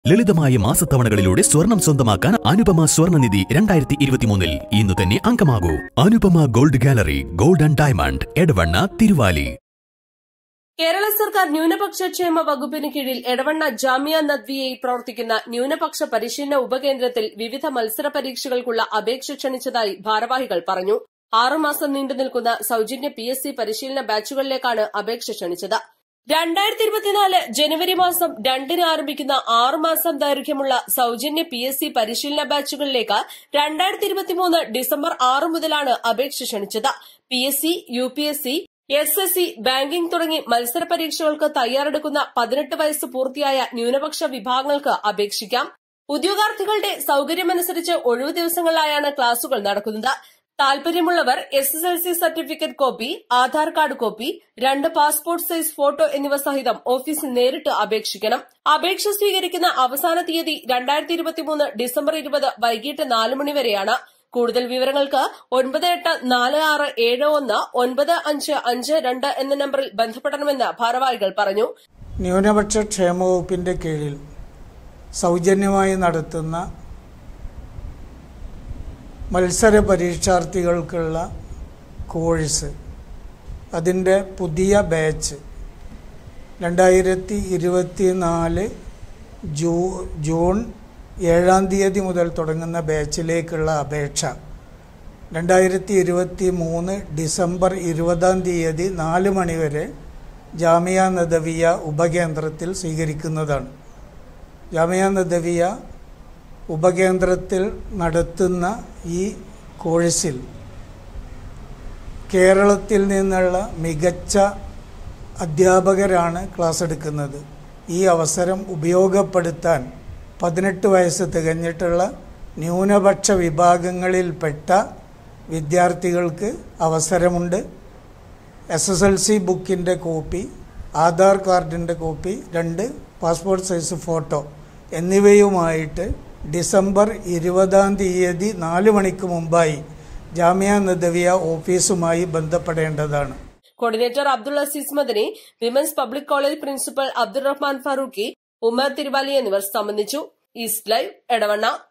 ലളിതമായ മാസത്തവണകളിലൂടെ സ്വർണം സ്വന്തമാക്കാൻ അനുപമ സ്വർണ്ണനിധി രണ്ടായിരത്തി ഇരുപത്തിമൂന്നിൽ ഇന്ന് തന്നെ അംഗമാകൂ Anupama gold gallery gold and diamond Edavanna Thiruvali Kerala സർക്കാർ ന്യൂനപക്ഷ ക്ഷേമ വകുപ്പിന് കീഴിൽ എടവണ്ണ ജാമിയ നദ്വിയയിൽ പ്രവർത്തിക്കുന്ന ന്യൂനപക്ഷ പരിശീലന ഉപകേന്ദ്രത്തിൽ വിവിധ മത്സര പരീക്ഷകൾക്കുള്ള അപേക്ഷ ക്ഷണിച്ചതായി ഭാരവാഹികൾ പറഞ്ഞു ആറുമാസം നീണ്ടുനിൽക്കുന്ന സൌജന്യ പി എസ് സി പരിശീലന ബാച്ചുകളിലേക്കാണ് അപേക്ഷ ക്ഷണിച്ചത് രണ്ടായിരത്തി ഇരുപത്തിനാല് ജനുവരി മാസം രണ്ടിന് ആരംഭിക്കുന്ന ആറുമാസം ദൈർഘ്യമുള്ള സൌജന്യ പി എസ് സി പരിശീലന ബാച്ചുകളിലേക്ക് രണ്ടായിരത്തി ഇരുപത്തിമൂന്ന് ഡിസംബർ ആറ് മുതലാണ് അപേക്ഷ ക്ഷണിച്ചത് P S C U P S C S S C banking തുടങ്ങി മത്സര പരീക്ഷകൾക്ക് തയ്യാറെടുക്കുന്ന പതിനെട്ട് വയസ്സ് പൂർത്തിയായ ന്യൂനപക്ഷ വിഭാഗങ്ങൾക്ക് അപേക്ഷിക്കാം ഉദ്യോഗാർത്ഥികളുടെ സൌകര്യമനുസരിച്ച് ഒഴിവു ദിവസങ്ങളിലായാണ് ക്ലാസുകൾ നടക്കുന്നത് താൽപര്യമുള്ളവർ S S L C certificate copy Aadhaar card copy രണ്ട് പാസ്പോർട്ട് സൈസ് ഫോട്ടോ എന്നിവ സഹിതം ഓഫീസിൽ നേരിട്ട് അപേക്ഷിക്കണം അപേക്ഷ സ്വീകരിക്കുന്ന അവസാന തീയതി രണ്ടായിരത്തി ഇരുപത്തിമൂന്ന് ഡിസംബർ ഇരുപത് വൈകിട്ട് നാല് മണി വരെയാണ് കൂടുതൽ വിവരങ്ങൾക്ക് ഒൻപത് എട്ട് നാല് ആറ് ഏഴ് ഒന്ന് ഒൻപത് അഞ്ച് അഞ്ച് രണ്ട് എന്ന നമ്പറിൽ ബന്ധപ്പെടണമെന്ന് ഭാരവാഹികൾ പറഞ്ഞു ന്യൂനപക്ഷ ക്ഷേമ വകുപ്പിൻ്റെ കീഴിൽ സൗജന്യമായി നടത്തുന്ന മത്സര പരീക്ഷാർത്ഥികൾക്കുള്ള കോഴ്സ് അതിൻ്റെ പുതിയ ബാച്ച് രണ്ടായിരത്തി ഇരുപത്തി നാല് ജൂ ജൂൺ ഏഴാം തീയതി മുതൽ തുടങ്ങുന്ന ബാച്ചിലേക്കുള്ള അപേക്ഷ രണ്ടായിരത്തി ഇരുപത്തി മൂന്ന് ഡിസംബർ ഇരുപതാം തീയതി നാല് മണിവരെ ജാമിയ നദവിയ ഉപകേന്ദ്രത്തിൽ സ്വീകരിക്കുന്നതാണ് ജാമിയ നദവിയ ഉപകേന്ദ്രത്തിൽ നടത്തുന്ന ഈ കോഴ്സിൽ കേരളത്തിൽ നിന്നുള്ള മികച്ച അധ്യാപകരാണ് ക്ലാസ് എടുക്കുന്നത് ഈ അവസരം ഉപയോഗപ്പെടുത്താൻ പതിനെട്ട് വയസ്സ് തികഞ്ഞിട്ടുള്ള ന്യൂനപക്ഷ വിഭാഗങ്ങളിൽപ്പെട്ട വിദ്യാർത്ഥികൾക്ക് അവസരമുണ്ട് എസ് എസ് എൽ സി ബുക്കിൻ്റെ കോപ്പി ആധാർ കാർഡിൻ്റെ കോപ്പി രണ്ട് പാസ്പോർട്ട് സൈസ് ഫോട്ടോ എന്നിവയുമായിട്ട് ഡിസംബർ ഇരുപതാം തീയതി നാല് മണിക്ക് മുമ്പായി ജാമ്യ നദവിയ ഓഫീസുമായി ബന്ധപ്പെടേണ്ടതാണ് coordinator Abdul Aziz Madani women's public college principal Abdul Rahman Farooqui Umar Thiruvali എന്നിവർ സംബന്ധിച്ചു ഈസ്റ്റ് ലൈവ് എടവണ്ണ